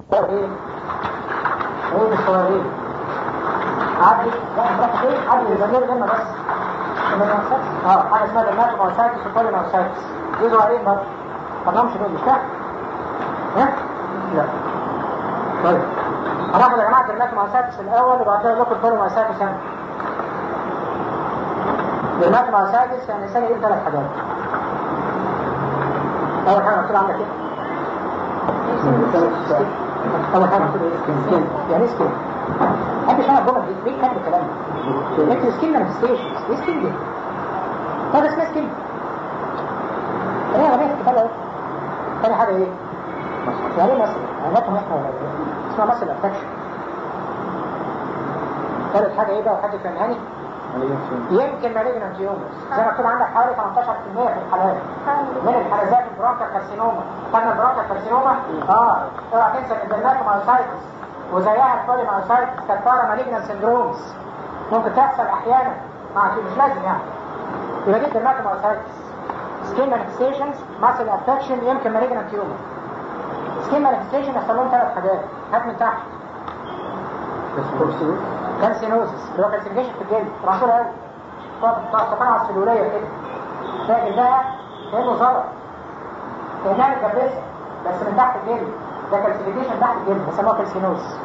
ايه؟ ايه الصغيرين عدي لا راح فين؟ عدي الزميل لما بس اه حاجه اسمها درماتومايسايتس وبوليمايسايتس دي صغيرين برضه ما لهمش دول مش فاهم؟ ها؟ لا طيب هناخد يا جماعه درماتومايسايتس الاول وبعد كده ناخد بوليمايسايتس انا درماتومايسايتس يعني الانسان يقول ثلاث حاجات اول حاجه مكتوب عندك ايه؟ اول حاجه مكتوب ايه؟ سكين يعني ايه سكين؟ محدش يعرف الجمل دي ليه كاتب الكلام ده؟ انت سكين مانيفستيشنز ايه سكين دي؟ طب اسمها سكين ايه غبية الكتاب اهو تاني حاجه ايه؟ يعني ايه مصر؟ عيناتهم احنا ولا ايه؟ اسمها مصر افكشن ثالث حاجه ايه بقى وحد فهمها لي؟ يمكن مالجنت يومس زي ما مكتوب عندك حوالي 18% في الحالات من الحالات البرونكا كارسينوما فانا البرونكا كارسينوما اه اوعى تنسى ان الدرماتومايسايتس وزيها البوليمايسايتس كانت بارا مالجنت سندرومز ممكن تحصل احيانا مع مش لازم يعني يبقى دي الدرماتومايسايتس سكين مانيفستيشنز ماسل افكشن يمكن مالجنت يومر سكين مانيفستيشن يحصل لهم ثلاث حاجات هات من تحت كانسينوزس اللي هو كانسينيشن في الجلد مشهور قوي بتاع الصفانة السلولية كده تلاقي جلدها كأنه زرع كأنها متجبسة بس من تحت الجلد ده كالسيفيكيشن تحت الجلد بيسموها كالسينوز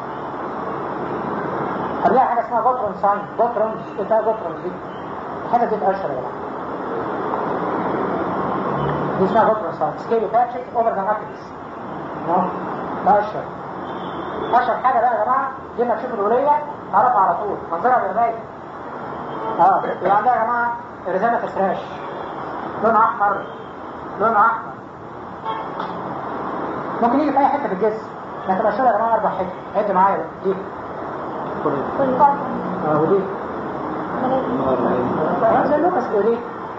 خليها حاجة اسمها جوترون ساين جوترون ايه ده جوترون دي الحاجة دي اتأشر يا جماعة دي اسمها جوترون ساين سكيلي باتشز اوفر ذا ابيكس ده اشهر اشهر حاجة بقى يا جماعة دي ما تشوف الولية تعرفها على طول منظرها بيبين اه يبقى عندها يا جماعة رزانة فراش لون احمر لون احمر ممكن يجي في اي حته في الجسم لكن مشهور يا جماعه اربع حتت عد معايا بقى. دي اه ودي آه، زي اللوكس ودي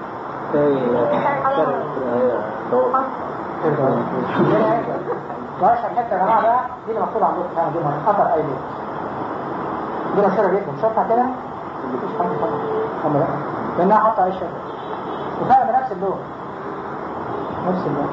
واشهر حته يا جماعه بقى دي اللي مكتوبه عندكم انا دي خطر اي لون دي مشهوره جدا شوفها كده مفيش حد طبعا اما لا لانها حاطه اي شيء وفعلا بنفس اللون نفس اللون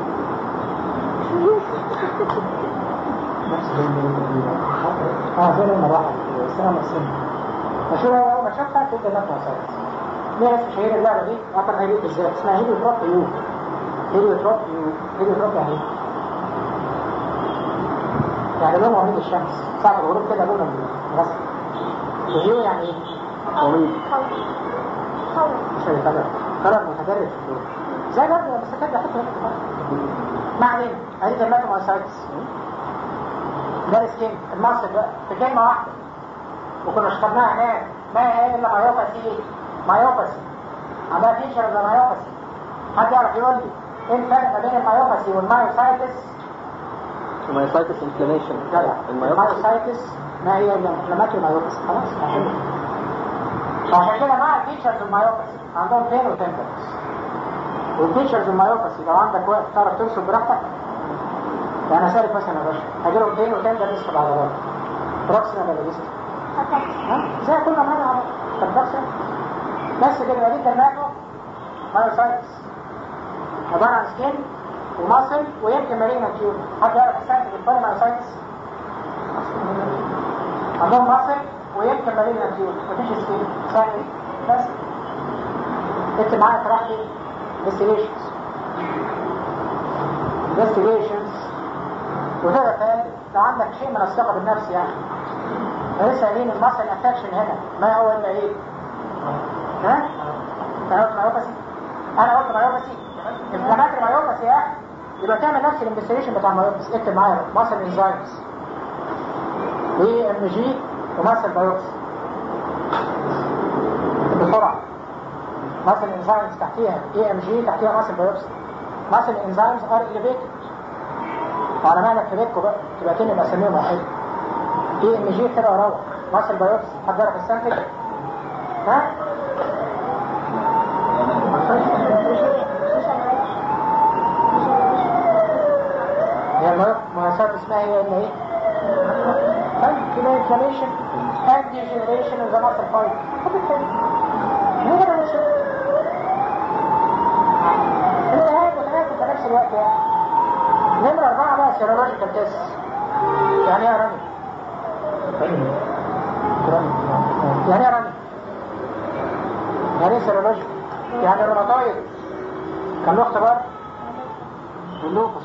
نفس اللون اه زي لون واحد السلام السنة مشهورة اول ما شفتها تبدا انها مصاري ليه اسم شهير اللعبة دي اعتقد هيليوت ازاي اسمها هيليوت روك يو هيليوت روك يو هيليوت روك يعني ايه؟ يعني لون وميد الشمس ساعة الغروب كده لون الغسل وهيو يعني ايه؟ مش هيتغير قرار متدرج في اللون زي برضه بس كده حتى ما علينا ادي درماتومايسايتس ده السكين المصل بقى في كلمة واحدة وكنا شرحناها هناك ما هي الا مايوباسي مايوباسي عندها فيشر ولا مايوباسي حد يعرف يقول لي ايه الفرق ما بين المايوباسي والمايوسايتس المايوسايتس انفلاميشن جدع المايوسايتس ما هي الا انفلاماتوري مايوباسي خلاص عشان عشان كده مع الفيشرز المايوباسي عندهم بين وتمبرنس والفيشرز المايوباسي لو عندك وقت تعرف ترسم براحتك يعني انا سالك مثلا يا باشا هجيلهم بين وتمبرنس في العضلات بروكسينا ولا ديستال زي كل مرة على التبصر بس كده يبقى دي كلماته مايوسايتس عبارة عن سكين وماسل ويمكن مارينا تيوب حد يعرف السنة في الفرق مايوسايتس عندهم ماسل ويمكن مارينا تيوب مفيش سكين سهل بس اكتب معايا تراح ايه investigations investigations وتقدر تقلل لو عندك شيء من الثقة بالنفس يعني لسه قايلين المصل افكشن هنا ما هو الا ايه ها انا قلت مايوباسي انا قلت مايوباسي انفلاماتري مايوباسي يا اخي يبقى تعمل نفس الانفستيجيشن بتاع المايوباسي اكتب معايا ماسل انزايمز اي ام جي وماسل بايوبسي بسرعه ماسل انزايمز تحتيها اي ام جي تحتيها ماسل بايوبسي ماسل انزايمز ار اليفيتد وعلى مهلك في بيتكم بقى تبقى كلمه اسميهم واحد اي ام جي كده وروح مصر بايوبسي حد يعرف السنتج ها هي المؤسسات اسمها هي الا ايه طيب كده انفلاميشن and degeneration of the muscle fiber هو ده الشيء التهاب وتناسل في نفس الوقت يعني نمرة أربعة بقى سيرولوجيكال تيست يعني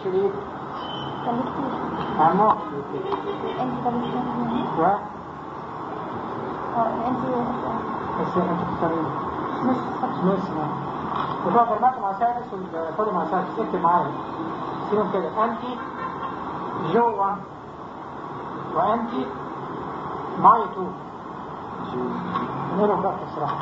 تشيل ايه؟ كونكتيف اهمهم انت كونكتيف و اه انت بس انت بتستخدم مش ماشي وهو درمات ماسايتس والفولي ماسايتس اكتب معايا فيهم كده انتي جو 1 وانتي ماي 2 نقولهم بقى الصراحة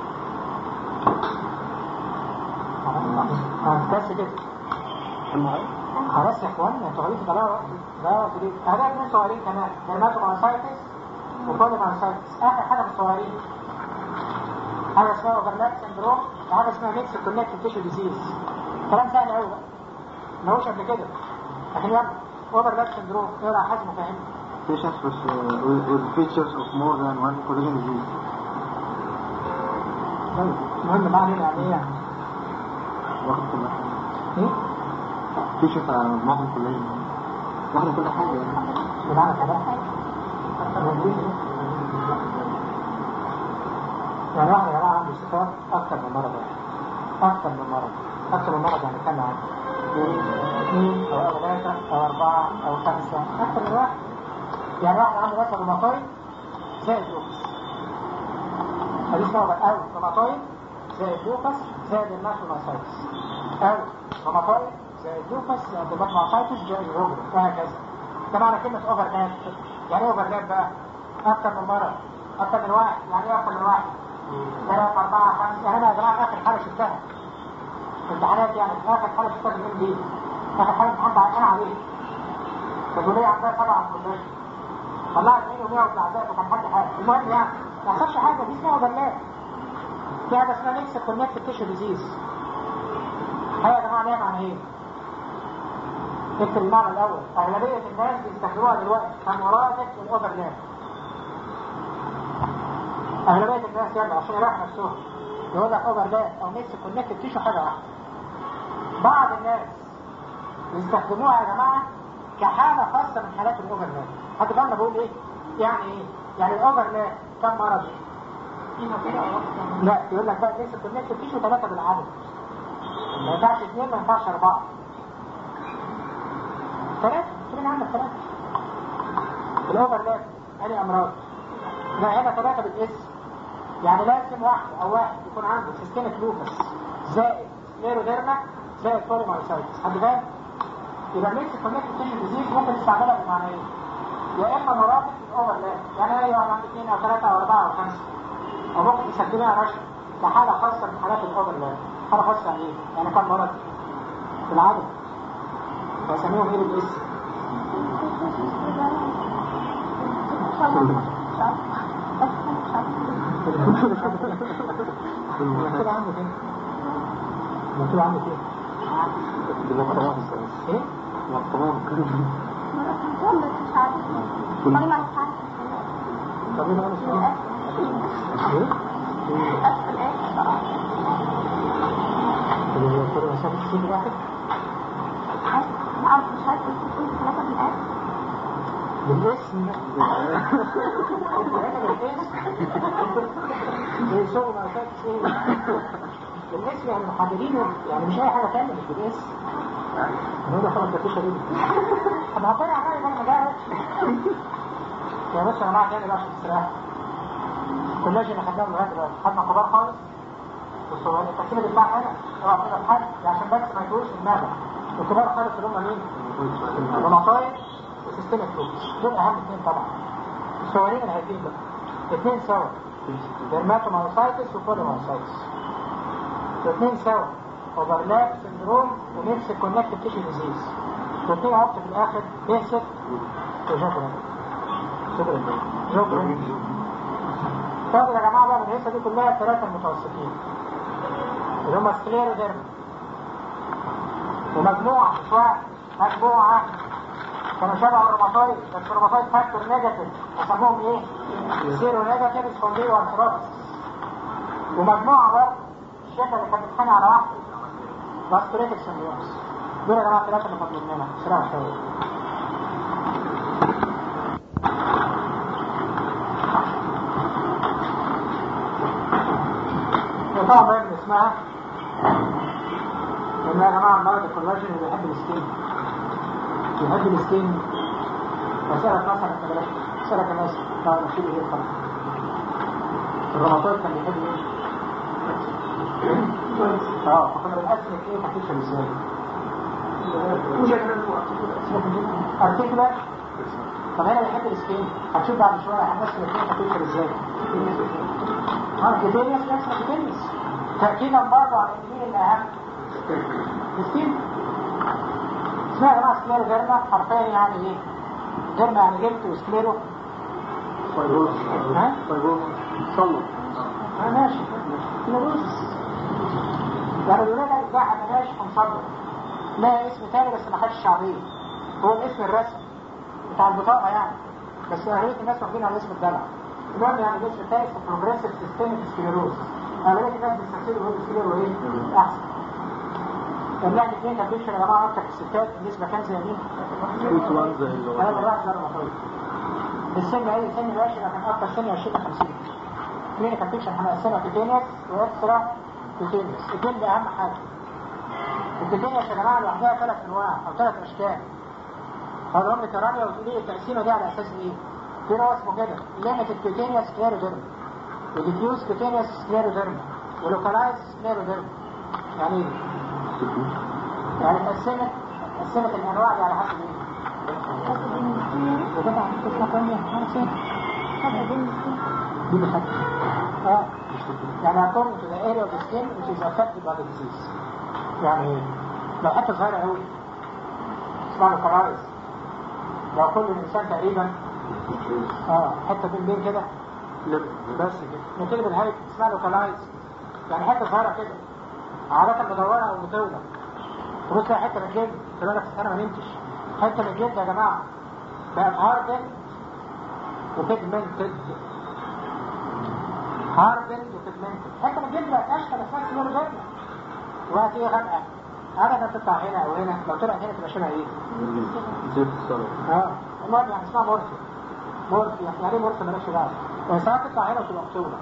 بس كده خلاص يا اخوانا انتوا غالبا تضيعوا وقت ضيعوا وقت ليه؟ هذا اتنين صغيرين كمان درماتومايسايتس وفولي ماسايتس اخر حاجه في الصغيرين حاجه اسمها اوفرلاب سندروم وحاجه اسمها ميكس كونكتيف تيشو ديزيز كلام سهل قوي بقى ما هوش قبل كده لكن يلا اوفرلاب سندروم اقرا حجمه فاهمني Patients with, uh, with, with features of more than one collagen disease. طيب المهم ما علينا يعني ايه يعني واخد كل حاجة. ايه؟ features على معظم collagen. واخد كل حاجة يعني. بمعنى كلام يعني واحد يا جماعه عنده صفات اكثر من مرض واحد اكثر من مرض اكثر من مرض يعني كم عندي اثنين او ثلاثه او اربعه او خمسه اكثر من واحد يعني واحد عنده مثلا روماتويد زائد لوكس هذه اسمها بقى او روماتويد زائد لوكس زائد الناشونوسايتس او روماتويد زائد لوكس زائد الناشونوسايتس زائد الروبر وهكذا ده معنى كلمة اوفر لاب يعني ايه اوفر لاب بقى؟ اكثر من مرض اكثر من واحد يعني ايه اكثر من واحد؟ ثلاثة أربعة خمسة يعني أنا يا جماعة آخر حالة شفتها في امتحانات يعني آخر حالة شفتها في الام دي آخر حالة امتحان أنا عليه كانت ولية عندها سبعة كلها طلعت عيني ومية وبتاعتها وكان حد حاجة المهم يعني ما حصلش حاجة دي اسمها اوفرلاب في حاجة اسمها ميكس كونكتيف تيشو ديزيز هي يا جماعة ليها معنى ايه؟ نكتب المعنى الأول أغلبية الناس بيستخدموها دلوقتي كمرافق للأوفرلاب أغلبية الناس يلا عشان يريح نفسهم يقول لك أوفرلاب أو ميكس كونكتيف تيشو حاجة واحدة بعض الناس بيستخدموها يا جماعة كحالة خاصة من حالات الأوفرلاب حد فاهم أنا بقول إيه؟ يعني إيه؟ يعني الأوفرلاب كم مرض؟ لا يقول لك بقى ميكس كونكتيف تيشو ثلاثة بالعدد ما ينفعش اثنين ما ينفعش أربعة ثلاثة كلنا عندك ثلاثة الأوفرلاب أي أمراض لا هنا ثلاثة بالاسم يعني لازم واحد أو واحد يكون عنده سيستمك لوبس زائد سكليروديرما زائد بوليمايسايتس حد فاهم؟ يبقى الميكس كونكتيف تيشن ديزيز ممكن نستعملها بمعنيين يا إما مرافق للأوفرلاب يعني أي واحد عنده اثنين أو ثلاثة أو أربعة أو خمسة أو ممكن تستخدمها رشد كحالة خاصة من حالات الأوفرلاب حالة خاصة يعني إيه؟ يعني كم مرض؟ في العدد بسميهم ايه بالاسم مكتوب عنده فين؟ مكتوب عنده فين؟ ايه؟ طب ايه بقى مش ايه؟ طب هو كل مسافة تسيب واحد؟ بالاسم بيسوقوا ما فاتش ايه بالاسم يعني محددين يعني مش اي حاجه ثانيه مش بالاسم انا ده خلاص مفيش دي طب هطلع عليا انا جاهز يا باشا يا جماعه تاني بقى عشان تستريح كلنا اللي خدناهم لغايه دلوقتي خدنا كبار خالص والصغيرين التركيبه دي بتاع هنا اوعى كده في حد عشان بس ما يجوش في دماغك الكبار خالص اللي هم مين؟ الروماتويد وسيستمك لوبس دول اهم اثنين طبعا الصغيرين اللي هيجين بقى اثنين سوا ديرماتومايسايتس وبوليمايسايتس الاثنين سوا اوفرلاب سندروم وميكس كونكتيف تيشو ديزيز واثنين عقد في الاخر بيحسب وجبرا جبرا جبرا طب يا جماعه بقى من الهيصه دي كلها الثلاثه المتوسطين اللي هم سكليروديرما ومجموعه مش واحد مجموعه كانوا شبه الروماتويد بس الروماتويد فاكتور نيجاتيف وسموهم ايه؟ زيرو نيجاتيف سبونديو ارثروبس ومجموعه برضه الشيخه اللي كانت بتتخانق على واحده باستريتك سندرومز دول يا جماعه الثلاثه اللي فاضلين لنا بسرعه شويه طبعا بقى اسمها ان يا جماعه المرض الكولاجين اللي بيحب السكين يحب السكين مسألة مثلا بلاش مسألة الناس بعد ما شيله ايه خلاص الرمضان كان بيحب ايه؟ اه فكنا بنقسم ايه تحتيشها ازاي؟ ارتكلر طب هنا بيحب السكين هتشوف بعد شويه هنقسم الاثنين تحتيشها ازاي؟ اه كتيريس نفس كتيريس تأكيدا برضه على ان مين الاهم؟ السكين اسمها يا جماعه سكليرو جيرما حرفيا يعني ايه؟ جيرما يعني جلد وسكليرو فايبروس ها؟ فايبروس صلب اه ماشي سكليروز يعني الولاد بتاعها ما ماشي هنصدر لها اسم تاني بس ما خدش شعبيه هو الاسم الرسمي بتاع البطاقه يعني بس اغلبيه الناس واخدين على اسم الدلع المهم يعني الاسم التاني اسمه بروجريسيف سيستميك سكليروز اغلبيه الناس بيستخدموا يقولوا سكليرو ايه؟ احسن طب يعني الاثنين كان بيمشي يا جماعه اكتر في الستات بالنسبه كان زي مين؟ سويت وان زي اللي انا هو الواحد ضربه طويل السن اي سن العشرة كان اكتر سن 20 ل 50 كلينيكال بيكشن هنقسمها كوتينيوس واكسترا كوتينيوس الجلد اهم حاجه الكوتينيوس يا جماعه لوحدها ثلاث انواع او ثلاث اشكال هقول لك ترانيا وتقولي لي التقسيمه دي على اساس ايه؟ في نوع اسمه كده ليميتد كوتينيوس سكليروديرم وديفيوز كوتينيوس سكليروديرم ولوكالايز سكليروديرم يعني ايه؟ يعني قسمت قسمت الانواع دي على حسب ايه؟ وطبعا قسمة ثانية خمسة دي بخط اه يعني according to the area of the skin which is affected by the disease يعني لو حتة صغيرة قوي اسمها له كرايز لو كل الإنسان تقريبا اه حتة بين بين كده بس كده من كده بالهايت اسمها له كرايز يعني حتة صغيرة كده عادة مدورة أو مطولة تبص تلاقي حتة من الجلد تقول لك أنا ما نمتش حتة من الجلد يا جماعة بقت هاردن وبيجمنتد هاردن وبيجمنتد حتة من الجلد بقت أشكال اسمها سمول جلد وهتيجي غامقة أبدا تطلع هنا أو هنا لو طلعت هنا تبقى شبه إيه؟ زيت الصلب اه المهم يعني اسمها مورفي مورفي يعني ايه مورفي مالكش دعوه وساعات تطلع هنا وتبقى مقصوده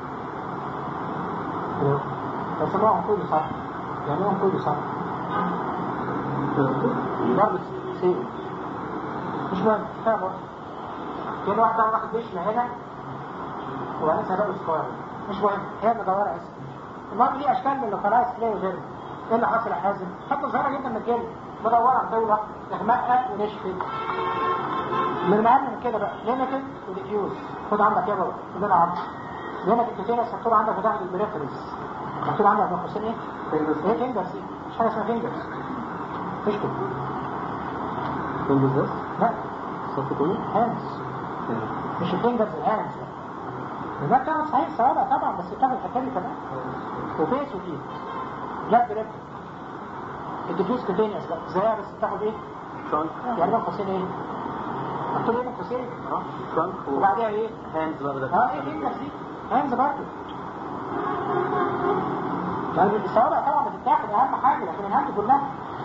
بيسموها انقودي صح يعني ايه انقودي صح ضرب سيء مش مهم كفايه مورفي كان واحد طبعا واخد بيشمة هنا وبعدين سبب سكوير مش مهم هي مدورة اسم المهم دي اشكال من اللوكالايز كلاي وغيره ايه اللي حاصل يا حازم؟ حتى صغيرة جدا من الجلد مدورة طولة اغمقها ونشفت من المهم من كده بقى ليميتد وديفيوز خد عندك يا بابا كلنا عارف ليميتد كتيرس مكتوب عندك في تحت البريفرنس مكتوب عندك ابن حسين ايه؟ ايه فينجرز ايه؟ مش حاجه اسمها فينجرز تشكر فين بالظبط؟ لا الصف كله؟ هانز مش الفينجرز الهانز ده كانت صحيح صوابع طبعا بس بتاخد الحكايه دي كمان وفيس وفيت بلاك بريفرنس الديفيوز كونتينيوس بقى زيها بس بتاخد ايه؟ ترانك يعني ابن حسين ايه؟ مكتوب ايه ابن حسين؟ اه ترانك وبعدها ايه؟ وهاندز بقى بدل اه ايه فينجرز دي؟ هانز برضه يعني الصوابع طبعا بتتاخد اهم حاجه لكن الهاند كلها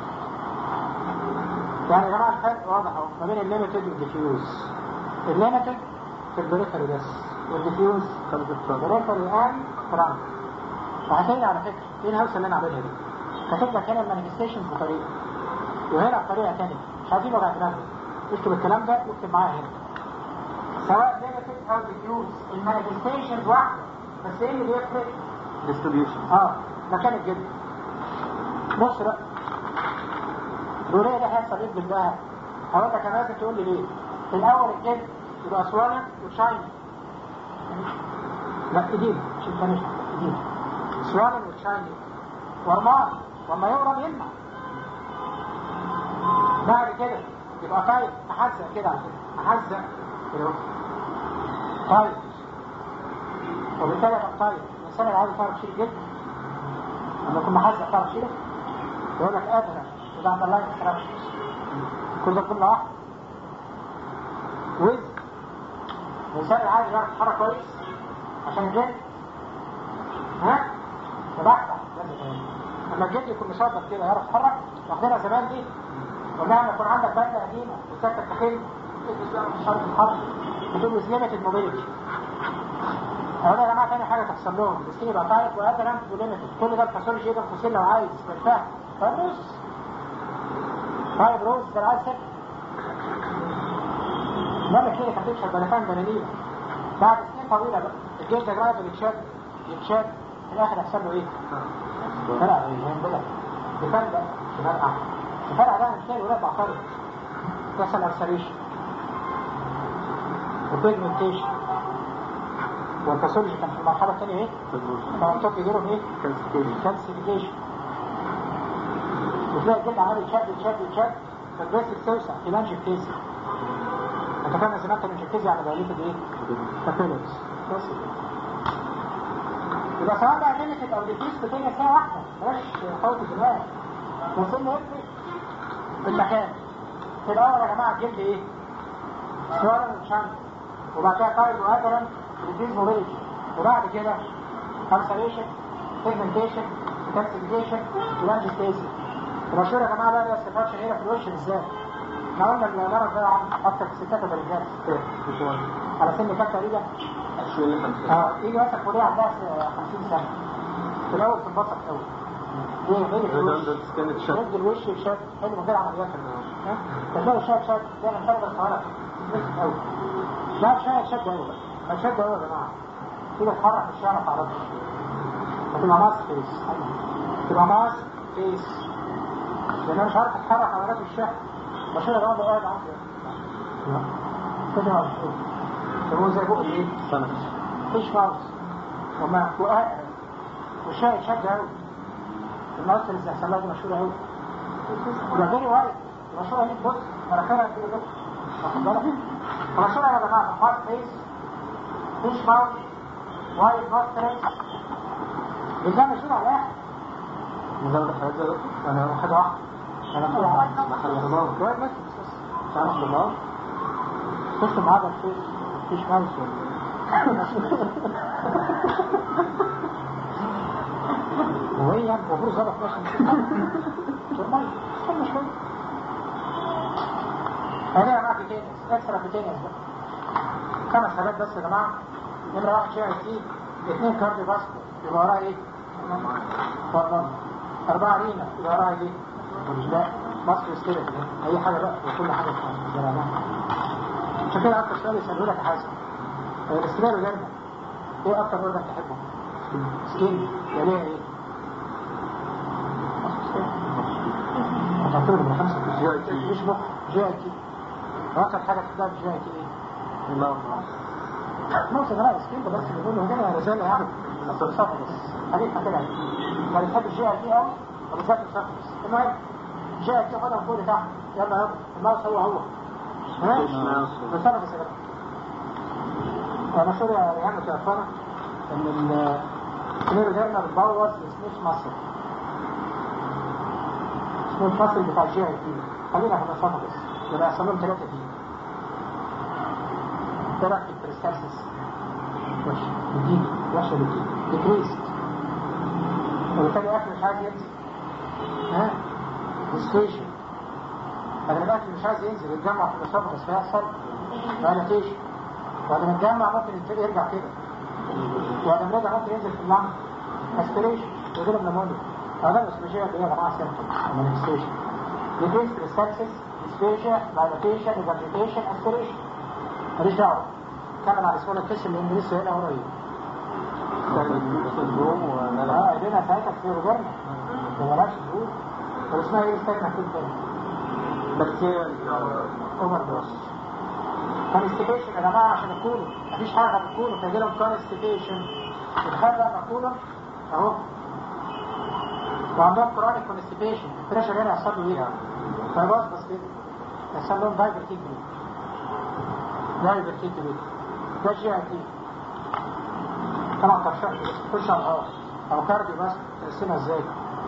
يعني يا جماعه الفرق واضح اهو ما بين الليميتد والديفيوز الليميتد في البريفري بس والديفيوز خمسة ترانك بريفري ان ترانك وهتلاقي على فكره ايه الهوسه اللي انا عاملها دي؟ كاتب لك هنا المانيفستيشنز بطريقه وهنا بطريقه ثانيه مش عايزين وجع دماغ اكتب الكلام ده واكتب معايا هنا سواء ليميتد او ديفيوز المانيفستيشنز واحده بس ايه اللي بيفرق؟ ديستريبيوشن اه مكان الجلد بص بقى دورية ده هيحصل ايه بالبقى هقول لك انا لازم تقول لي ليه في الاول الجلد يبقى سوالن وشاين لا ايدين مش الفانيش ايدين سوالن وشاين ورمان وما يقرب يلمع بعد كده يبقى طيب محزق كده على كده محزق كده اهو. طيب وبالتالي يبقى طيب الانسان اللي عايز يعرف يشيل الجلد لما يكون محزق تعرف تشيله يقول لك ادرى وده عند الله انستراكشنز كل ده كل واحد ويز الانسان اللي عايز يعرف يتحرك كويس عشان الجلد ها مبحبح لازم لما الجلد يكون مشبط كده يعرف يتحرك واخدينها زمان دي قلنا لما يكون عندك بلده قديمه وسكت تخيل مش عارف تتحرك بتقول له ليميتد موبيليتي أولا يا جماعة تاني حاجة تحصل لهم السكين يبقى طايق وقادر أنت ليميتد كل ده الفاسولوجي يقدر تفصيل لو عايز مرتاح طيب روز طيب روز ده عايز سكت انما كلينيكال بيكتشر بلفان بنانينا بعد سنين طويله بقى الجلد جرايب يتشد يتشد في الاخر يحصل له ايه؟ فرع زي ما بقول بفرق بقى بفرقع الفرع ده مش لاقي ولا بعترض يحصل ارسليشن وبيجمنتيشن والباثولوجي كان في المرحله الثانيه ايه؟ كان يجيلهم ايه؟ كالسيفيكيشن وتلاقي الجلد عمال يتشد يتشد يتشد فالبريس توسع في لانجكتيزي انت فاهم زمان كان لانجكتيزي على دايليتد ايه؟ كابيلرز بس يبقى سواء بقى كلمة او ديفيس بتيجي سنة واحدة مش خوف الدماغ وصلنا يفرق في المكان في الاول يا جماعة الجلد ايه؟ سوارا وشان وبعد كده قائد وهدرا ديفيس موريج وبعد كده كانسليشن بيجمنتيشن كالسيفيكيشن ولانجكتيزي المشهور يا جماعة بقى صفات شهيرة في الوش بالذات احنا قلنا المرض ده عن اكتر في الستات والرجال على سن كام تقريبا؟ اه يجي مثلا فوريه عندها 50 سنة في الاول تنبسط قوي ليه غير الوش رد الوش يتشد حلو من غير عمليات ها تلاقي شاد شاد تعمل حاجه صغيره تنبسط قوي لا شاد شد قوي بقى شد قوي يا جماعه كده تحرك الشارع على طول هتبقى ماس فيس تبقى ماس فيس لان انا مش عارف اتحرك على راس الشهر بشيل الراجل قاعد عندي كده مش هو زي بقى ايه؟ مفيش ماوس وما وقع وشاي شد قوي المؤثر اللي هيحصل لها دي مشهوره قوي يبقى جري وايد مشهوره دي بص مناخيرها كده كده واخد بالك؟ مشهوره يا جماعه هارت فيس فيش ماوس وايد نوستريس بالله مشهور على الاخر نزود حاجة ده انا واحد واحد انا كل واحد محل خضار شوية بس تعرف خضار خش معاه بس مفيش ماوس ولا هو ايه يعني المفروض ظبط ماشي ترمي استنى شوية انا معاك تاني اكسترا في تاني بقى خمس حاجات بس يا جماعة نمرة واحد شيء تي اثنين كارديو باسكو يبقى وراها ايه؟ اتفضل أربعة رينا يبقى وراها ايه؟ لا مصر ستيرت أي حاجة بقى وكل حاجة في عشان كده أكتر سؤال يسألوا لك يا حازم الاستيرال والجنة ايه أكتر أورجان تحبه؟ سكين يعني ايه؟ هتعتبر من خمسة جي اي تي. مش مخ جي اي تي وأكتر حاجة تحبها في جي اي تي ايه؟ موسى ده سكين ده بس بيقول له هنا رسالة يعني صفر بس خليك كده ما بتحب الجي اي تي قوي وبالذات الصفر المهم جي اي تي خدها فوق تحت يلا يلا الماوس هو هو ها؟ بس انا بس كده انا مشهور يا ريان متوفرة ان الكلير جيرنا بتبوظ السميث مصر السميث مصر بتاع الجي اي تي خلينا في المسافة بس يبقى يحصل لهم ثلاثة دي طلع في الكريستالسيس وحش بتيجي وحشة بتيجي ديكريست وبالتالي الاكل مش عايز ينزل ها ديستيشن لكن الاكل مش عايز ينزل يتجمع في الاسوفجس فيحصل فاليتيشن وبعد ما يتجمع ممكن يبتدي يرجع كده وبعد ما يرجع ممكن ينزل في اللنج اسبريشن يجيله نمونيا هذا الاسبريشن اللي هي يا جماعه سيمتوم مانيفستيشن ديكريست كريستالسيس ديستيشن فاليتيشن ايفرتيشن اسبريشن ماليش دعوه كمل على اسمه الكسر الانجليزي هنا قريب اه ايدينا ساعتها في رجلنا ما بلاش تقول طب اسمها ايه استنى كل تاني بكتيريا اوفر دوز كونستيبيشن يا جماعه عشان الكولون مفيش حاجه في الكولون فيجي لهم كونستيبيشن تخيل بقى الكولون اهو وعندهم كرونيك كونستيبيشن البريشر هنا يحصل له ايه؟ فيبص بس كده يحصل لهم دايفرتيكولي دايفرتيكولي ده جي اي تي طبعا طرشان خش على الهواء او كارديو بس تقسمها ازاي؟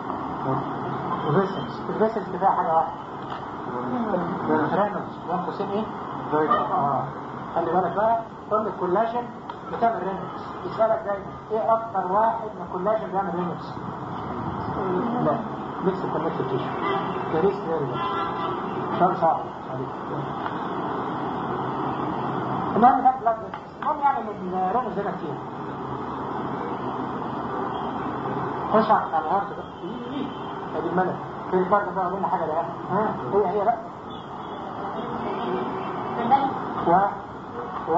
وفيسلز الفيسلز اللي فيها حاجه واحده رينولدز وان قوسين ايه؟ اه خلي بالك بقى كل الكولاجين بتعمل رينولدز يسألك دايما ايه اكتر واحد من الكولاجين بيعمل رينولدز؟ لا ميكس كونكتد تيشو ده ريسك فيري سؤال صعب عليك المهم ده بلاد المهم يعني ان الرينولدز هنا كتير خش على الهارت بقى ايه ادي الملك في الفرق بقى بين حاجه لا ها هي هي لا و و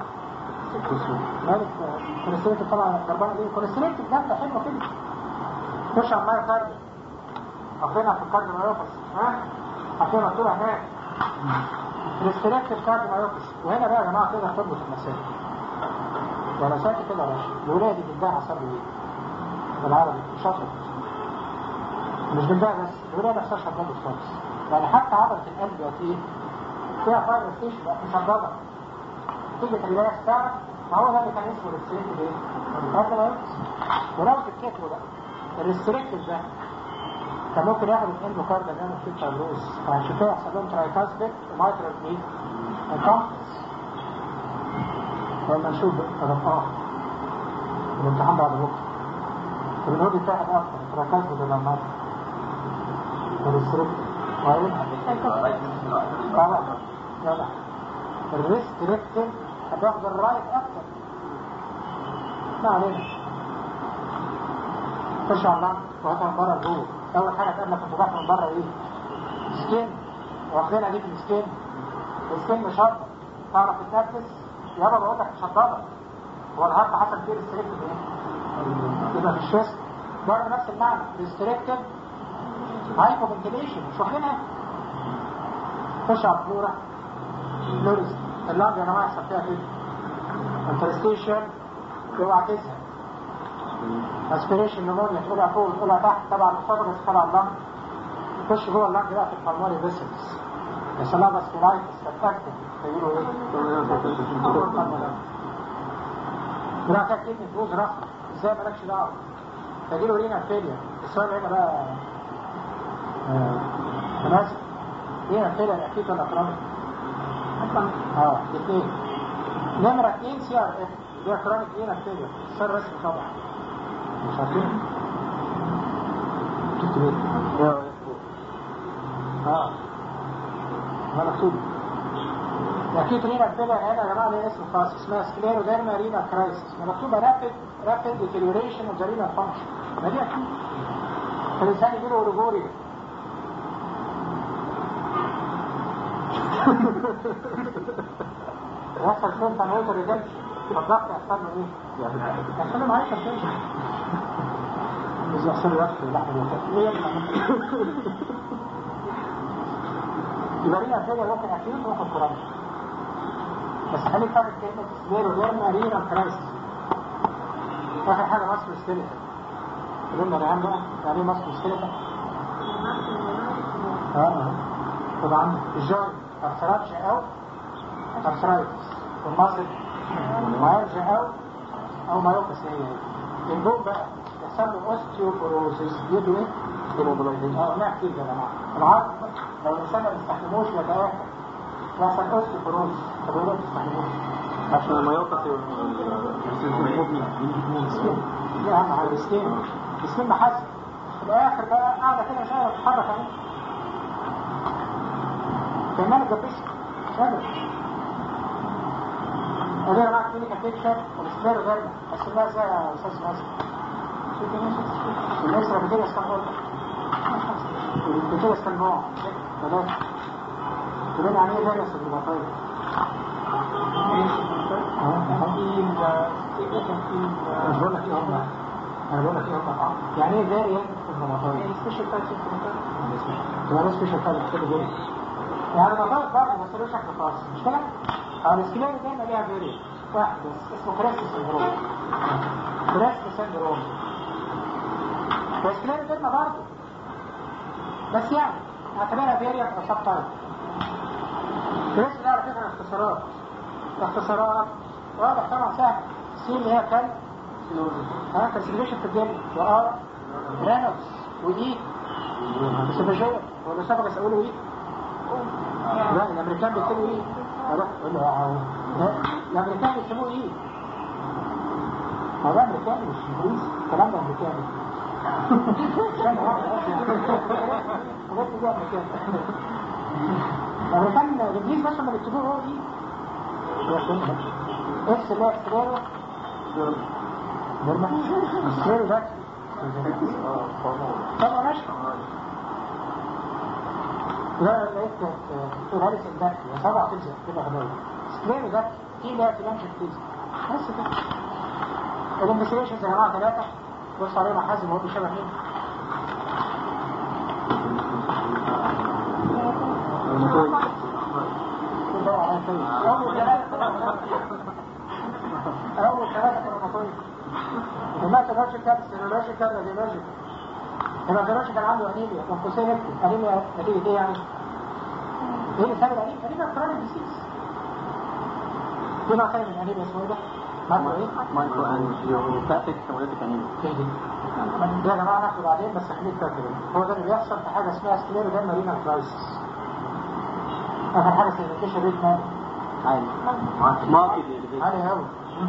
مالك كوليسترول طبعا ضربان ايه كوليسترول جامدة حلوة كده خش على المية كارد حطينا في الكارد مايوبس ها حطينا مكتوبة هناك ريستريكتيف كارد مايوبس وهنا بقى يا جماعة تقدر تربط المسافة ولا شايف كده يا باشا الولاد دي بتباع حسب ايه بالعربي شاطر مش بتباع بس الولاد نفسها شغالة خالص يعني حتى عضلة القلب بقت ايه فيها فايبر ستيشن بقت مشددة تيجي تلاقيها تعرف ما هو ده اللي كان اسمه ريستريكتيف ايه؟ هذا لا يقص ولو تفتكروا بقى الريستريكتيف ده كان ممكن ياخد الاندوكارد اللي يعمل فيه فايبروز فعشان كده يحصل لهم ترايكاسبيك ومايترال ايه؟ انكمبتنس لما نشوف بقى طب اه الامتحان بعد بكره طب الهودي بتاعك اكتر ترايكاسبيك ولا مايترال؟ الريستريكتيف وهي طبعا يلا الريستريكتيف هتاخد الرايت اكتر ما علينا خش على اللنج وهاتها من بره لجوه اول حاجه تقابلك في الفتح من بره ايه سكين واخدينها دي في السكين السكين مشرب تعرف تتنفس يابا بقول لك مشربه هو الهارت حصل فيه ريستريكتيف ايه يبقى في الشيست برضه نفس المعنى ريستريكتيف هايبو فنتيليشن مش واخدينها خش على الفلورا فلوريس اللنج يا جماعه يحصل فيها كده انترستيشن اوعى تزهق اسبريشن نمونيا تقولها فوق تقولها تحت تبع الاسوفاجس تبع اللنج تخش جوه اللنج بقى في البلمونري فيسلز يحصل لها فاسكولايتس كاتاكتيك يقولوا ايه؟ براحتك كلمة بوز رفع ازاي مالكش دعوة تجيله رينا فيليا السؤال هنا بقى تماسك رينا فيليا اكيد ولا كرونيك؟ اه الاثنين نمرة اثنين سي ار اف دي كرونيك رينا فيليا السؤال رسمي طبعا مش عارفين شفت ايه؟ اه ما مكتوب اكيد رينا فيليا هنا يا جماعه ليها اسم خاص اسمها سكليروديرما رينا كرايسيس مكتوبه رابيد رابيد ديتيريوريشن اوف ذا رينا فانكشن ما دي اكيد فالانسان يجيله اوريجوريا يحصل فين تنويت الريدمشن فالضغط يحصل له ايه؟ يحصل له معيشة فين؟ مش يحصل له وقت اللحم الوفاة ليه يبقى لينا فيليا ممكن اكيوت وممكن كرونيك بس خليك فاكر كلمة سبيرو ديرما رينا كرايسيس آخر حاجة مصر ستيلتا قلنا الرهان بقى يعني ايه مصر ستيلتا؟ اه طبعا الجوي ارثراتش او ارثرايتس والمصر مايرجا او او مايوكس هي هي البوك بقى يحصل له اوستيوبوروسيس يدو ايه؟ اه ما كتير يا جماعه العظم لو الانسان ما بيستخدموش يتآكل يحصل اوستيوبوروسيس طب ليه ما بتستخدموش؟ عشان الميوقف دي اهم حاجه السكين السكين محسن في الاخر بقى قاعده كده مش قادره تتحرك اهي كمان الجبش مش قادر ودي معاك كلينيكال بيكشر والسكليرو دايما قسمها ازاي يا استاذ مازن شوف كده الاسره بتيجي اسكان بتيجي اسكان نوع ثلاثه تقول يعني ايه فيروس الروماتويد مش بقول لك ايه هم انا بقول لك ايه هم يعني ايه فاريانت في الروماتويد سبيشال تايب تبقى سبيشال تايب كده جوه يعني الروماتويد برضه بس له شكل خاص مش كده؟ اه السكليري دايما ليها فاريانت واحد بس اسمه كريست سندروم كريست سندروم والسكليري دايما برضه بس يعني اعتبرها فاريانت او سب تايب كريست ده على فكره اختصارات اختصارات واضح طبعا سهل سي اللي هي كان ها كالسيليشن في الجلد وار رينولدز واي اسوفاجيا ولا سبق يقولوا ايه لا الامريكان بيكتبوا ايه لا لا الامريكان بيكتبوا ايه ما ده امريكاني مش انجليزي الكلام ده امريكاني حاجات دي امريكاني الامريكان الانجليز بس لما بيكتبوه هو ايه اكس اللي هو اكسليرو نرمى اكسليرو ده طبعا ماشي لا لقيت تقولها لي سندك يا سبعة تلزق كده هدايا سكرين ده في لا تلامش تلزق بس كده الانفستيجيشنز يا جماعة ثلاثة بص عليهم حازم وهو بيشبه مين كده على الفيل. أول ثلاثة أول ثلاثة كروماتويد هيماتولوجيكال سيرولوجيكال راديولوجيكال الراديولوجيكال عنده انيميا وانفوسين يكتب انيميا نتيجة ايه يعني؟ ايه اللي سبب الانيميا؟ انيميا كرونيك ديسيز في نوع تاني من الانيميا اسمه ايه ده؟ ماركو ايه؟ مايكرو انجيوباتيك هيموليتيك انيميا ايه دي؟ دي يا جماعة ناخده بعدين بس خليك فاكر هو ده اللي بيحصل في حاجة اسمها سكليرو ده مارينا كرايسيس آخر حاجة سيرفيكيشن ريت مالي عالي ماركت عالي أوي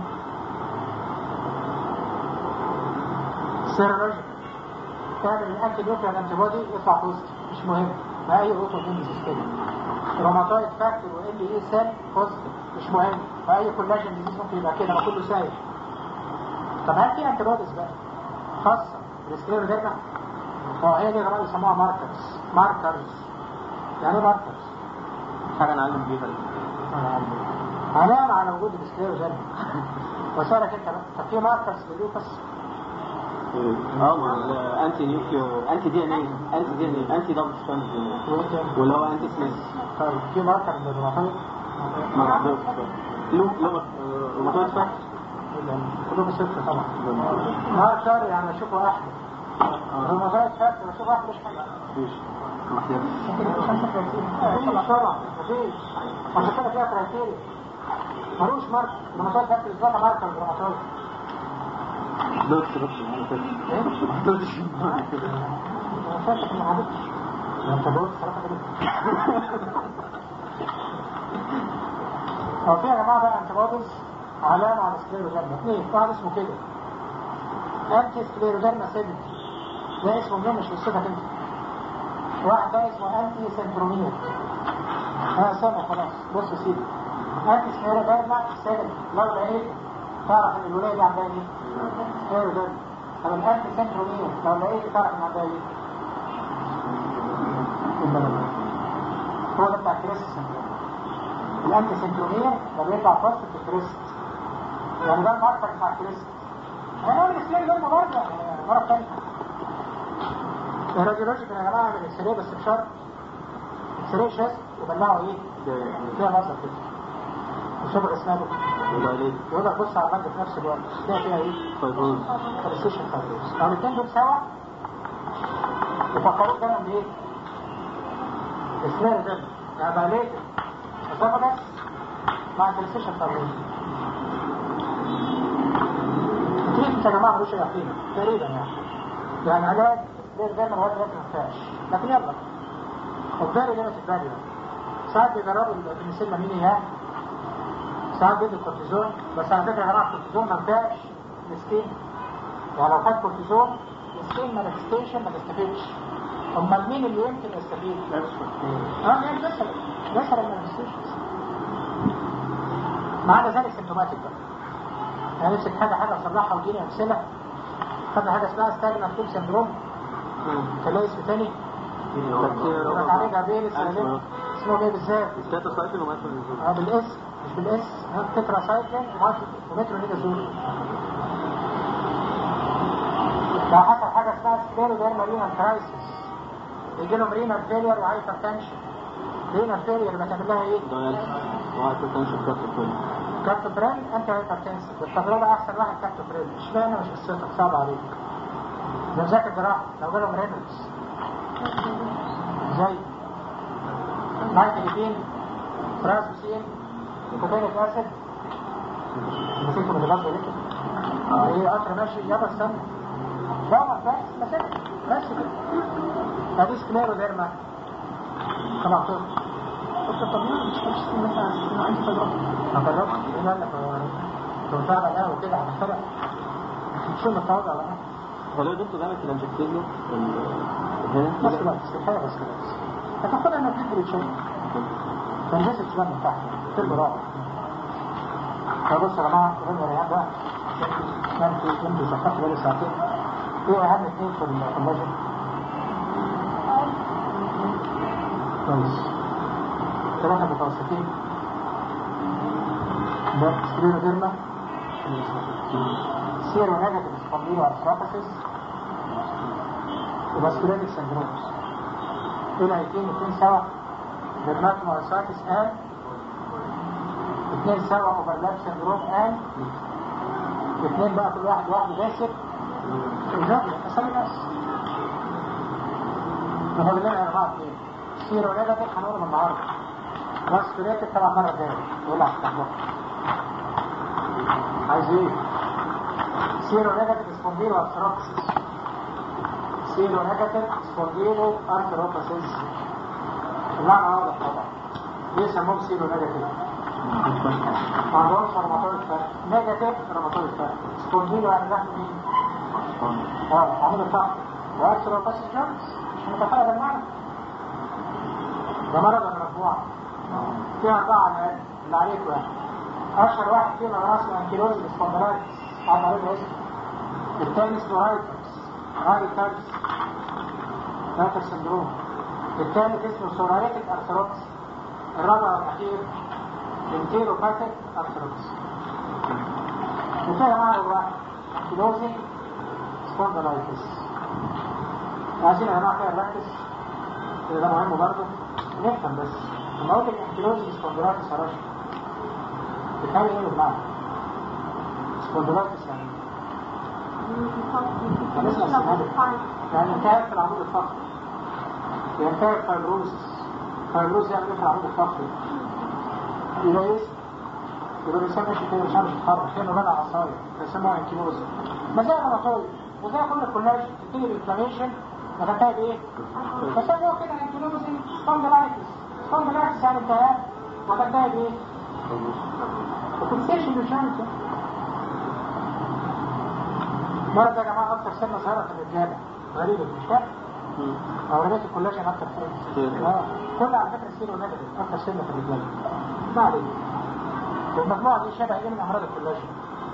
سيرولوجيكال تعمل الانتي نيوكلير انتي بودي يطلع بوزيتيف مش مهم ما اي اوتو اميون سيستم روماتويد فاكتور وال اي سيل بوزيتيف مش مهم ما اي كولاجين ديزيز ممكن يبقى كده ما كله سايب طب هل في انتي بوديز بقى خاصه بالسكليروديرما اه هي دي يا جماعه بيسموها ماركرز ماركرز يعني ايه ماركرز حاجة نعلم بيها دي. علامة على وجود السكليروديرما وسألك انت بقى طب في ماركرز لللوكس اه ما الانتي نيوكليو انتي دي ان اي انتي دي ان اي انتي دبل ستراند دي ان اي وايه تاني؟ واللي هو انتي سميث طيب في ماركر للروماتويد ما بعرفش لو لو روماتويد فاكت كلهم صفر طبعا ماركر يعني اشوفه احمر روماتويد فاكتور اشوفه احمر مش حاجه مفيش محتاج مفيش طبعا مفيش عشان كده فيها كرايتيريا ملوش ماركر روماتويد فاكتور اثبات ماركر روماتويد دوت سيربشن انا فاكر ايه؟ دوت انا فاكر اني عدتش انت بقول صراحه كده هو في يا جماعه بقى انتي بوديز علامه على سكليروديرما اثنين واحد اسمه كده انتي سكليروديرما سيدنت ده اسمه منين مش بصفتك انت واحد ده اسمه انتي سنترومير ها سامع خلاص بص يا سيدي انتي سكليروديرما سيدنت لو لقيت تعرف ان الولايه دي عندها ايه؟ سكليروديرما طب الانتي سنترومير لو لقيت تعرف ان عندها ايه؟ هو ده بتاع كريست سندروم الانتي سنترومير ده بيطلع فاست في الكريست يعني ده الماركر بتاع الكريست انا اقول الاسلام ده برضه يعني مره ثانيه الراديولوجيكال يا جماعه من اكس بس بشرط اكس راي شاست وبلعوا ايه؟ فيها نظر كده وشبه اسنانه وده ليه يقول لك بص على المادة في نفس الوقت تلاقي فيها ايه؟ فايبروز كالستيشن فايبروز لو الاثنين دول سوا يفكروك دايما بايه؟ اسمها ده يعني بقى ليه اسوفاجس مع كالستيشن فايبروز تريد يا جماعه ملوش اي قيمه تقريبا يعني يعني علاج غير دايما لغايه دلوقتي ما ينفعش لكن يلا الفاري ليميتد فاليو ساعات بيجربوا البنسلين مين اياه ساعات بيدوا الكورتيزون بس على فكره يا جماعه الكورتيزون ما نفعش السكين يعني لو خد كورتيزون السكين مانيفستيشن ما تستفيدش امال مين اللي يمكن يستفيد؟ اه يعني مثلا مثلا المانيفستيشنز ما عدا ذلك سيمتوماتيك بقى يعني نفسك حاجه حاجه اصلحها واديني امثله خدنا حاجه اسمها ستاجنال تول سندروم تلاقي اسم تاني يقول لك عليه جابيل اسمه اسمه ايه بالذات؟ ستاتوس سايكل وماتر اه بالاس مش بالاس ها تترا سايكلين ومترو نيجازول ده حصل حاجه اسمها سكليرو دير مارينا كرايسيس يجي لهم رينال فيلير وهايبر تنشن رينال فيلير يبقى تعمل لها ايه؟ داياليسيس وهايبر تنشن كارت كابتوبرين انت هايبر تنشن والتجربه احسن واحد كابتوبرين اشمعنى مش قصتك صعب عليك ده مذاكر جراحه لو جالهم رينالز زي نايتريفين فرازوسين نيكوتينيك اسيد نسيته من الغاز ليه ايه قطر ماشي يلا استنى لا بس بس بس كده ادي سكليرو ديرما طبعا طول قلت طب ليه مش مش مثلا انا عندي تجربه ما جربت ايه قال لك هو انت بتاع القهوه كده على الفرق شو متعود على ايه هو لو دكتور ده كده انجكتيف له هنا بس لا بس الحقيقه بس كده هتاخدها انك تدري شويه تنزل شويه من تحت تبقى رائع فبص يا جماعه قلنا ريان بقى كان في كنت سقطت بقالي ساعتين ايه اهم اثنين في الكولاجين؟ كويس ثلاثة متوسطين ده سكليروديرما سيرو نيجاتيف سبونديلو ارثروباثيس وباسكوليتيك سندرومز دول الاثنين الاثنين سوا ديرماتومايسايتس ان اثنين سوا اوفرلاب سندروم ان اثنين بقى كل واحد لوحده باسك الجبل اسامي ناس فاضل لنا اربعه اثنين سيرو نيجاتيف هنقولهم النهارده باسكوليتيك طبعا مره جايه يقول لك هتحضر عايز ايه؟ سيرو نيجاتيف سبونديلو ارثروباثيس سيرو نيجاتيف سبونديلو ارثروباثيس المعنى واضح طبعا ليه سموه سيرو نيجاتيف؟ ما عندهمش روماتويد فرق نيجاتيف روماتويد فرق سبونديلو يعني ده مين؟ اه عمود الفقر وارثروباثيس جونز مش متخيل المعنى ده مرض المجموعة في أربعة علامات اللي عليك واحد أشهر واحد فيهم أنا اسمه أنكيلوز سبونديلايتس عارف عليه اسم الثاني اسمه رايترز رايترز رايتر سندروم الثالث اسمه سوراريتك أرثروبس الرابع والأخير انتيروباثيك أرثروبس وكده معه واحد أنكيلوزي سبونديلايتس عايزين يا جماعة كده نركز ده مهم برضه نفهم بس لما قلت الانكيلوزي سبونديلايتس يا رشد بتهيألي ايه بالمعنى؟ سبونديلايتس يعني يعني انتهت في العمود الفقري ينتهي فايبروزس فايبروز يعني ايه في العمود الفقري يبقى ايه يبقى الانسان ماشي كده مش عارف يتحرك كانه منع عصايه بيسموها انكيلوز ما زي الروماتويد وزي كل الكولاج تبتدي بالانفلاميشن وتنتهي بايه؟ فسموها كده انكيلوزي سبونديلايتس سبونديلايتس يعني انتهاء وتنتهي بايه؟ وتنسيش الشمس مرة يا جماعة أكثر سنة صغيرة في الرجالة غريبة مش كده؟ أولادات الكولاجين أكثر سنة آه كل على فكرة سيرو نيجاتيف أكثر سنة في الرجالة ما عليك والمجموعة دي شبه إيه من أمراض الكولاجين؟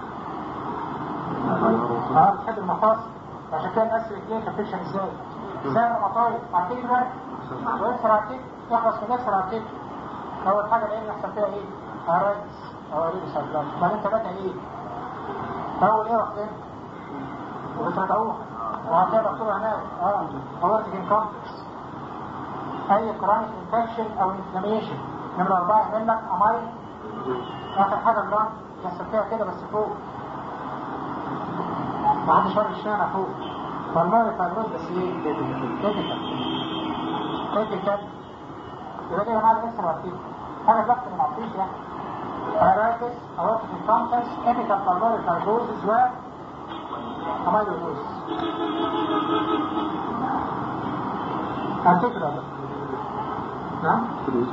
اه بتحب المفاصل عشان كده نقسم اثنين كابتشن ازاي؟ زي الروماتايد عارفين بقى؟ ويكسر عتيك يخلص من يكسر عتيك أول حاجة العين يحصل فيها إيه؟ أرايتس أو أريدس أبلاش بعدين ثلاثة إيه؟ أول إيه وقتين؟ وبترجعوها وهتلاقي مكتوب هناك اه اورتيك انكمبلكس اي كرونيك انفكشن او انفلاميشن نمرة أربعة يعمل لك أمايل آخر حاجة اللون يحصل فيها كده بس فوق ما حدش شر الشارع فوق فالمال فايبروز بس ايه؟ كريتيكال كريتيكال يبقى دي يا جماعة لسه مرتين حاجة ضغط من عطيش يعني paralysis, aortic incompetence, epical pulmonary fibrosis و amyloidosis. هتفكر هذا نعم؟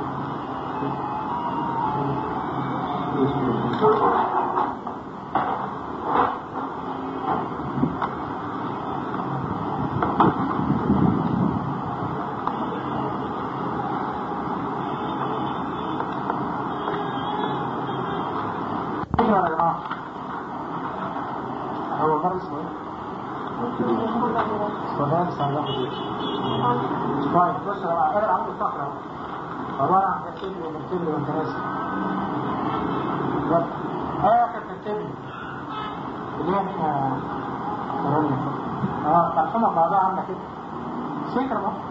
فكرة يا جماعة هو المرض اسمه ايه؟ سؤال سهل طيب بص يا جماعة انا عنده فقرة عبارة عن ترتيب ومرتب وانتراسي آخر ترتيب اللي هي مين يا كورونا اه ترسمها بعضها عاملة كده سكرة بقى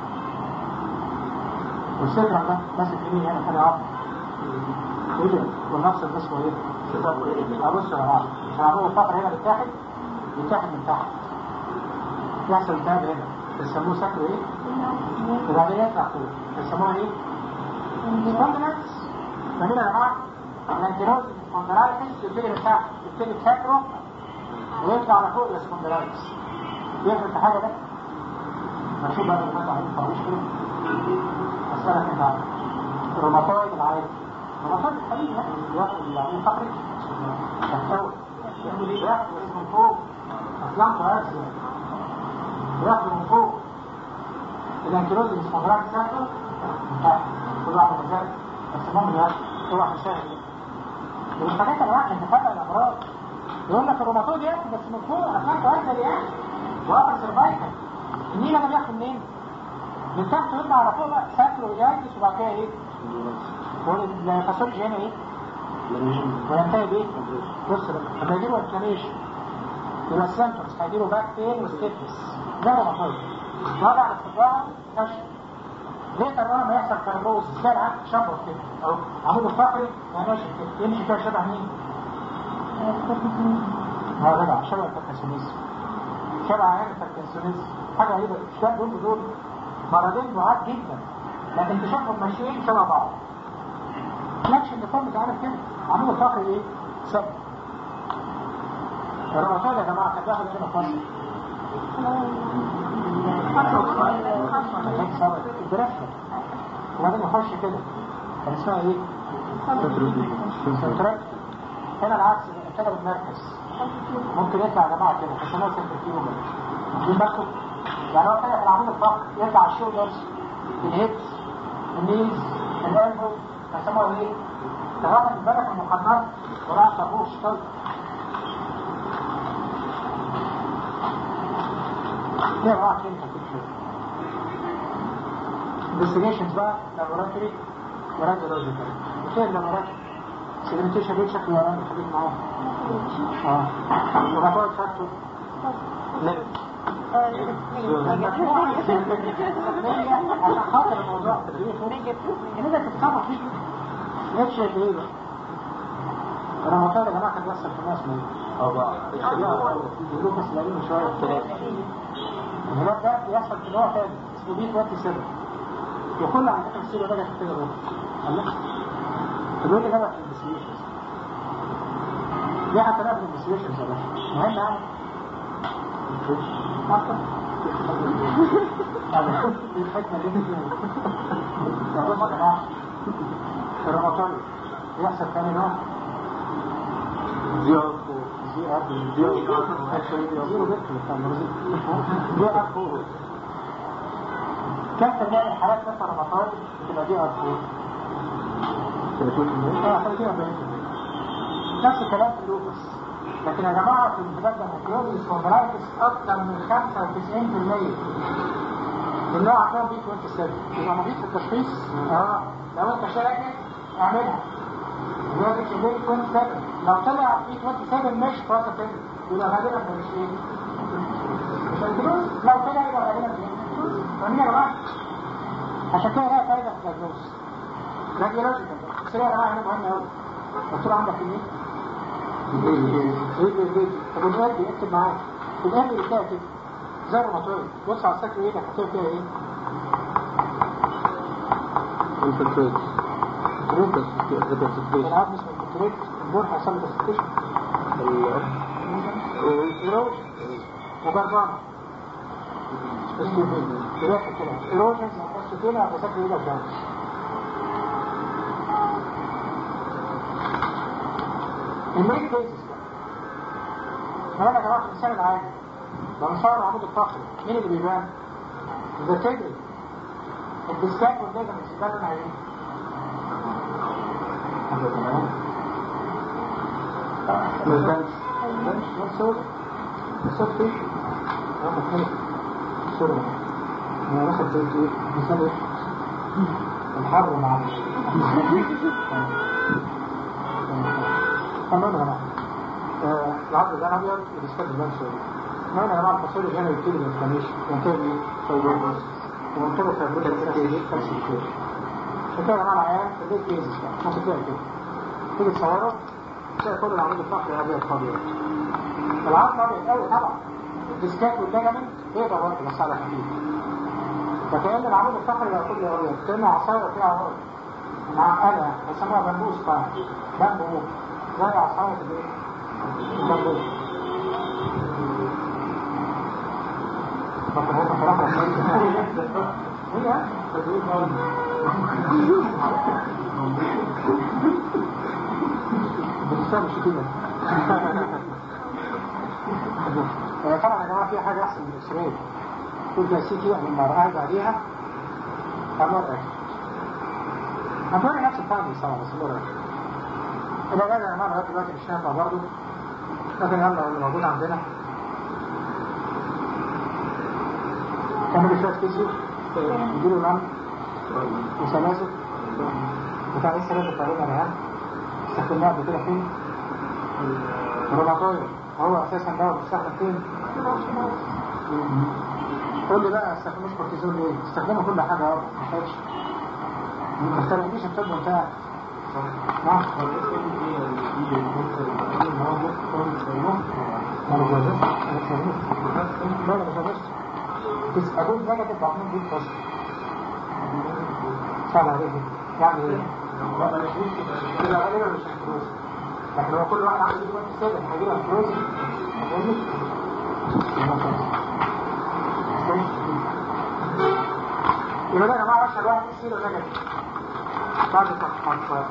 والسكرة ده ماسك يمين هنا حاجة عظمة ايه والنفس ده اسمه ايه؟ ابص يا جماعه عشان عمود الفقر هنا بيتاحد بيتاحد من تحت يحصل التهاب هنا بيسموه سكر ايه؟ وبعدين يطلع فوق بيسموه ايه؟ سبوندلايتس فاهمين يا جماعه؟ الانتيروز سبوندلايتس يبتدي من تحت يبتدي بسكره ويطلع على فوق السبوندلايتس يفرق في حاجه ده؟ هنشوف بقى اللي عليه الطريق كده اسالك انت عنه الروماتويد العادي الروماتويد الحقيقي يعني بياخد العين فقري شفاوي يعمل ايه؟ بياخد من فوق اصلا كويس بياخد من فوق الانكيلوز الاستمرار بتاعته من تحت كل واحد مزاج بس المهم بياخد كل واحد يشاهد مش حاجات انا واحد تفرق الامراض يقول لك الروماتويد ياخد بس من فوق اصلا كويس يا واخد سيرفايكل النيل انا بياخد منين؟ من تحت ويطلع على فوق بقى ساكرويدايتس وبعد كده ايه؟ والفاسولوجي هنا ايه؟ وينتهي بايه؟ بص بقى لما يجيله انفلاميشن يبقى السيمتومز هيجيله باك بين وستيفنس ده روماتويد وضع على الصباع فشل ليه ترى ما يحصل كاربوز زي العكس شبط كده اهو عمود الفقري ماشي كده يمشي كده شبه مين؟ اه جدع شبه الباركنسونيزم شبه عيان الباركنسونيزم حاجه غريبه الشباب دول دول مرضين بعاد جدا لكن تشوفهم ماشيين شبه بعض فلاكش النظام بتاعنا كده عمود الفقري ايه؟ سب الروماتويد يا جماعه كان بياخد هنا في مصر الدراسة وبعدين يخش كده كان اسمها ايه؟ سنتراكت هنا العكس كده بتمركز ممكن يطلع يا جماعه كده فسموه سنتركيوم دي باخد يعني هو كده في العمود الفقري يطلع الشولدرز الهيبس النيز الالبو فسموه ايه؟ تغطى بالك المقدمات وراح تفوق شطر دي راح كلمة كده investigations بقى laboratory وراديولوجيكال وفين laboratory سيجمنتيشن ريت شكله وراني خليك معاهم اه وبعد فاكتور عشان خاطر الموضوع كده تتصرف فيه نفسي ايه بقى الرمضان يا جماعه كان بيحصل في الناس مين؟ أربعة يقولوا بس لاقيين شويه ثلاثة الهباب ده بيحصل في نوع تاني اسمه بي 27 وكل على فكره السيره بدات كده برضه الله تقول لي ده في الانفستيجيشنز دي حتى لا في الانفستيجيشنز يا باشا مهم يعني أكتر. طب دي الحكمه دي يا رب يا جماعه الرمضان بيحصل تاني نوع زيرو زي ار زي زيرو بيت بتاع المرضي دي ار 4 كم في المية من الحالات مثلا رمضان بتبقى دي ار 4 اه 30 نفس الكلام في اللوبس لكن يا جماعة في البلاد الميكروبيس والمراكز أكثر من 95% من نوع عندهم بي 27 يبقى مريض في التشخيص اه لو انت شاكك اعملها لازم تبقى 27 لو طلع في 27 مش بوزيتيف يبقى غالبا ده مش ايه؟ مش الفلوس لو طلع يبقى غالبا ايه؟ فاهمين يا جماعه؟ عشان كده لها فايده في الدياجنوز راديولوجيكال بس يا جماعه هنا مهم قوي مكتوب عندك ايه؟ ايه ايه طب الواد اكتب معاك الام اللي فيها كده زي الروماتويد بص على السكر ايدك هتلاقي فيها ايه؟ انفلتريت روكس العظم اسمه الكتريك البور هيحصل له ديسكشن ايروجن وجربان اسمه كده كده ايروجن اسيتون على شكل ايدك ده الميل كيسز بقى انا يا جماعه في الانسان العادي لو مصور عمود الفقري مين اللي بيبان؟ ذا تجري الديسكات والليجمنتس ده اللي انا عايزه مزدانش صوت صوت فيش انا مختلف صورة انا واخد زي ايه مثال ايه الحر مع تمام يا جماعه العظم ده ابيض وديسكات بيبان شويه المهم يا جماعه الفاصوليا هنا يبتدي بالانفلاميشن ينتهي بايه؟ فايبروز ومنتهي فايبروز كده كالسيوم كده عشان كده يا جماعه العيان في البيت كيزز بقى ممكن تلاقي كده تيجي تصوره تلاقي كل العمود الفقري ابيض فابيض العظم ابيض قوي طبعا الديسكات والليجمنت بيضة برضه بس على خفيف فكأن العمود الفقري بقى كله ابيض كأنه عصاية فيها عروض معقدة بيسموها بمبوس بقى بامبو زي عصاية الايه؟ البامبو فكر هو صراحة هي بتساوي شتيمة طبعا يا جماعة في حاجة أحسن من الإسرائيل كل ده سي تي لما قاعد عليها أمر أمر نفس الفاهم صراحة بس أمر يبقى بقى يا جماعة لغاية دلوقتي مش نافع برضه لكن يلا اللي موجود عندنا كملوا شوية كيسيو يجيله نم وسلاسل بتاع ايه السلاسل تقريبا يا استخدمناه قبل كده فين؟ الروماتويد هو اساسا دواء بيستخدم فين؟ قول لي بقى استخدموش كورتيزون ليه؟ استخدموا كل حاجه اهو ما فيهاش ما استخدمتيش الطب بتاعك نعم ما بجوزش ما بجوزش بس أقول نيجاتيف بعمل دي فصل صعب عليك يعني ايه؟ كده غالبا مش هتروز لكن لو كل واحد عنده دلوقتي سادة هيجيب هتروز هتروز يبقى ده يا جماعة أشهر واحد يصير نيجاتيف بعد فترة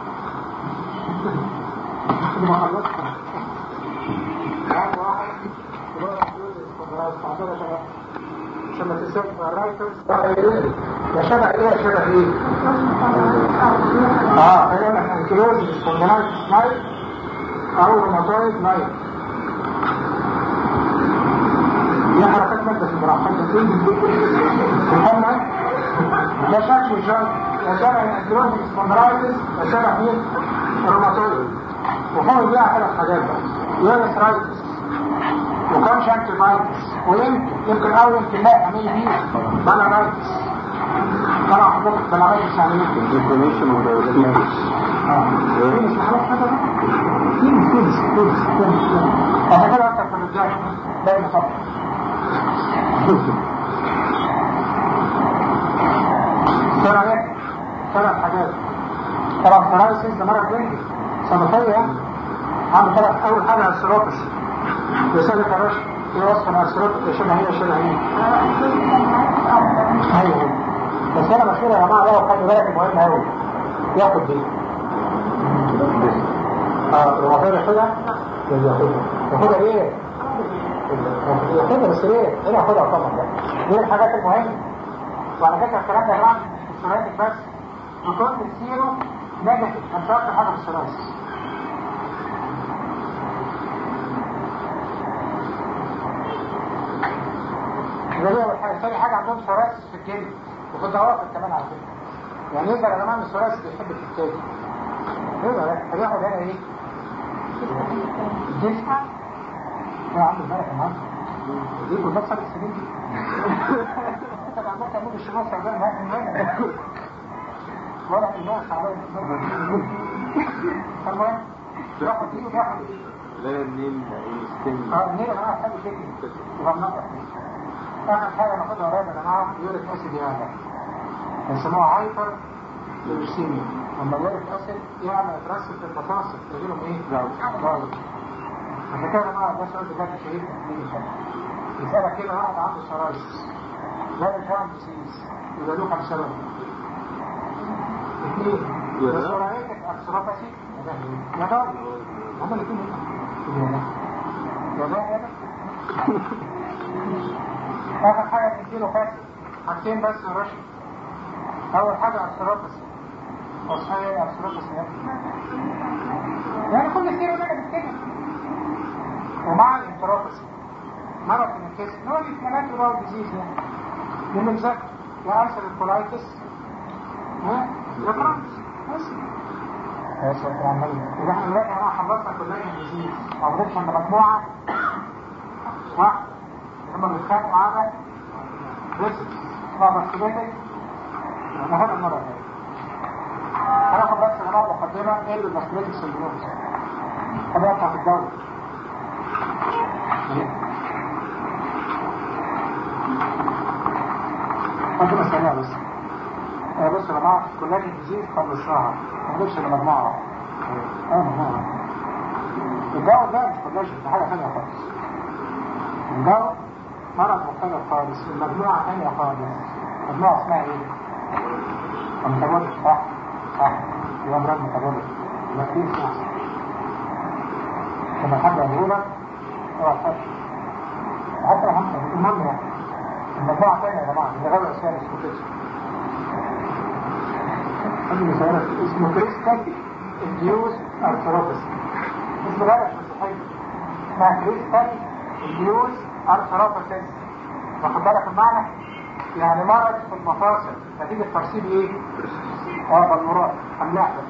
ما خلصت يعني واحد يبقى يقول عشان ما تنساش الرايترز يا شبه ايه يا شبه ايه؟ اه هيقول لك انكلوز سبونديلايتس نايت او روماتويد نايت دي حركات مادة في المراحل محمد ده شكل الجلد يا شبه الانكلوز سبونديلايتس يا شبه مين؟ الروماتويد وفوق بيها ثلاث حاجات بقى يونس رايتس وكونشنكتيفايتس ويمكن يمكن او يمكن لا عميل بيه بلارايتس طلع حضرتك بلارايتس يعني ايه؟ inflammation of the fetus. اه فينس محلك حاجه بقى؟ فينس فينس فينس فينس عشان كده اكتر في الرجال باقي مصاب ترى ايه؟ ثلاث حاجات طبعا بلارايسيس ده مرض جلدي صدفيه يعني عنده ثلاث اول حاجه السيروبس رسالة يا باشا ايه وصف الاسرات شبه هي شبه هي ايوه بس انا مشهور يا جماعه لو خلي بالك مهم قوي ياخد دي اه الوظيفه ياخدها ياخدها ياخدها ايه؟ ياخدها بس ليه؟ ايه ياخدها طبعا ده دي الحاجات المهمه وعلى فكره الكلام ده يا جماعه مش السيراتيك بس وكل السيرو نيجاتيف مش اكتر حاجه في السيراتيك ده هي اول حاجه ثاني حاجه عندهم سوراسيس في الجلد وفي الضوافر كمان على فكره يعني يقدر يا جماعه ان السوراسيس بيحب الكتاب يقدر هياخد هنا ايه؟ الجسم يا عم بالك يا معلم دي كلها صار السنين دي انت بقى ممكن تعمل الشمال سعودان هنا ولا الناس على المهم ياخد دي وياخد دي لا النيل الستين اه النيل يا جماعه خلي شكل يبقى منقط اخر حاجه ناخدها قريب يا جماعه يوريك اسيد يعلى يسموها هايبر ليوسيميا لما اليوريك اسيد يعلى يترسب في المفاصل تجي لهم ايه؟ ضغط عشان كده يا جماعه ده سؤال بجد شهير تحليل يسالك كده واحد عنده سرايسس ده الجوان ديسيز يبقى له كام سبب؟ اثنين يا بس ده. ورايتك اكسروباسي يا ده هما الاثنين يا ده يا ده يا ده آخر حاجة نديله فاسد حاجتين بس يا باشا أول حاجة أكسروبس وصحيح إيه أكسروبس يا ابني يعني كل سيرو ده كده ومع الانتروبس مرض من الكسر هو الانفلامات وراء الديزيز يعني من المذاكرة يا ألسر الكولايتس ها يا فرانس بس يا ساتر على النبي إذا احنا دلوقتي يا جماعة خلصنا كلنا الديزيز ما فضلش عند مجموعة واحدة لما بيتخانقوا معانا بس ما مسؤوليتك ناخدها المرة الجاية هناخد بس جماعة مقدمة ايه اللي مسؤوليتك سندروم الطبيعة بتاعت الدولة مقدمة سريعة بس آه بص يا جماعة كلها الجديد خلصناها ما نقولش إلا مجموعة واحدة اه مجموعة واحدة الجو ده مش كلاش ده حاجة ثانية خالص الجو مرض مختلف خالص المجموعة ثانية خالص مجموعة اسمها ايه؟ المتبولك صح صح يبقى امراض متبولك يبقى كتير اسمها لما حد يقول لك اوعى تخش حتى لو همسة المهم يعني المجموعة ثانية يا جماعة اللي غير اسمها اسمه كده حد بيسألك اسمه كريستال انديوز ارثروبس اسمه غير مش صحيح اسمها كريستال انديوز ارثروبس واخد بالك المعنى يعني مرض في المفاصل نتيجة ترسيب ايه؟ اه بالمراد املاح ده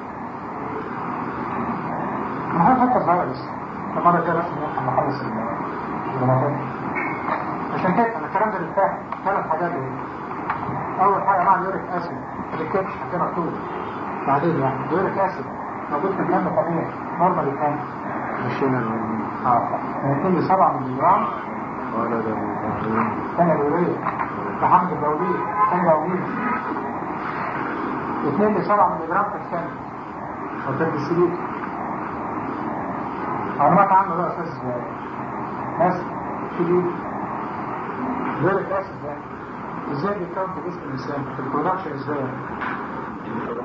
ما هو حتى صغيرة لسه المرة الجاية بس نلحق نخلص المناطق عشان كده انا الكلام ده بيتفهم ثلاث حاجات ايه اول حاجة مع اليوريك اسيد ما تكتبش حتى مكتوب بعدين يعني اليوريك اسيد موجود في الدم طبيعي نورمالي كام؟ مشينا اه من 2 ل 7 مللي جرام ولا ده متعلم ثانية الورية تحمل البولية ثانية بولية 2 ل 7 مللي جرام في الثانية وتبدي السلوك معلومات عنه بقى أساس ازاي ناس سلوك غير الأساس ده ازاي بيتكون في جسم الإنسان في البرودكشن ازاي